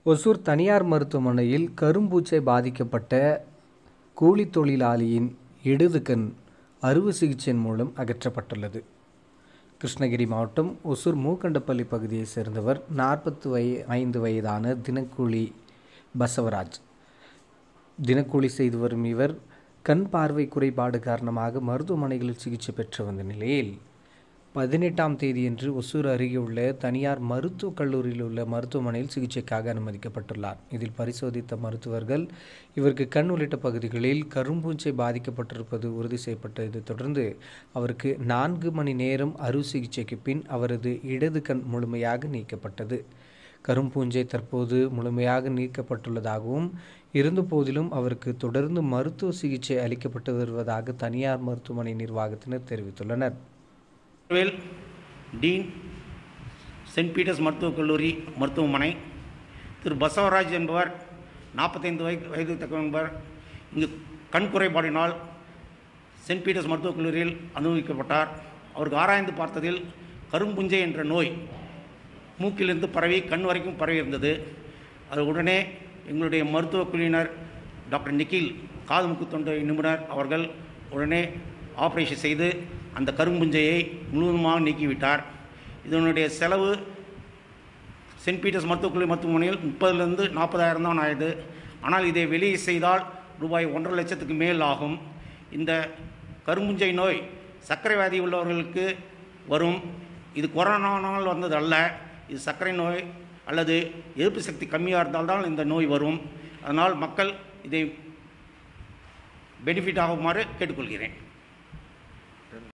ஒசூர் தனியார் மருத்துவமனையில் கரும்பூச்சை பாதிக்கப்பட்ட கூலித் தொழிலாளியின் இடது கண் அறுவை சிகிச்சையின் மூலம் அகற்றப்பட்டுள்ளது கிருஷ்ணகிரி மாவட்டம் ஒசூர் மூக்கண்டப்பள்ளி பகுதியைச் சேர்ந்தவர் நாற்பத்து வய ஐந்து வயதான தினக்கூலி பசவராஜ் தினக்கூலி செய்து வரும் இவர் கண் பார்வை குறைபாடு காரணமாக மருத்துவமனைகளில் சிகிச்சை பெற்று வந்த நிலையில் பதினெட்டாம் தேதியன்று ஒசூர் அருகே உள்ள தனியார் மருத்துவக் கல்லூரியில் உள்ள மருத்துவமனையில் சிகிச்சைக்காக அனுமதிக்கப்பட்டுள்ளார் இதில் பரிசோதித்த மருத்துவர்கள் இவருக்கு கண் உள்ளிட்ட பகுதிகளில் கரும்பூஞ்சை பாதிக்கப்பட்டிருப்பது உறுதி செய்யப்பட்டதை தொடர்ந்து அவருக்கு நான்கு மணி நேரம் அறுவை சிகிச்சைக்கு பின் அவரது இடது கண் முழுமையாக நீக்கப்பட்டது கரும்பூஞ்சை தற்போது முழுமையாக நீக்கப்பட்டுள்ளதாகவும் இருந்தபோதிலும் அவருக்கு தொடர்ந்து மருத்துவ சிகிச்சை அளிக்கப்பட்டு வருவதாக தனியார் மருத்துவமனை நிர்வாகத்தினர் தெரிவித்துள்ளனர் வேல் டீன் சென்ட் பீட்டர்ஸ் மருத்துவக் கல்லூரி மருத்துவமனை திரு பசவராஜ் என்பவர் நாற்பத்தைந்து வயது வயது தக்க என்பவர் இங்கு கண் குறைபாடினால் சென்ட் பீட்டர்ஸ் மருத்துவக் கல்லூரியில் அனுமதிக்கப்பட்டார் அவருக்கு ஆராய்ந்து பார்த்ததில் கரும்புஞ்சை என்ற நோய் மூக்கிலிருந்து பரவி கண் வரைக்கும் பரவி இருந்தது அது உடனே எங்களுடைய மருத்துவக் குழுவினர் டாக்டர் நிக்கில் காது மூக்கு தொண்டை நிபுணர் அவர்கள் உடனே ஆப்ரேஷன் செய்து அந்த கரும்புஞ்சையை முழுவதுமாக நீக்கிவிட்டார் இதனுடைய செலவு சென்ட் பீட்டர்ஸ் மருத்துவக் கல்லூரி மருத்துவமனையில் முப்பதுலேருந்து நாற்பதாயிரம் தான் ஆயுது ஆனால் இதை வெளியே செய்தால் ரூபாய் ஒன்றரை லட்சத்துக்கு மேல் ஆகும் இந்த கரும்புஞ்சை நோய் சர்க்கரை வியாதி உள்ளவர்களுக்கு வரும் இது கொரோனானால் வந்தது அல்ல இது சர்க்கரை நோய் அல்லது எதிர்ப்பு சக்தி கம்மியாக இருந்தால்தான் இந்த நோய் வரும் அதனால் மக்கள் இதை பெனிஃபிட் ஆகுமாறு கேட்டுக்கொள்கிறேன்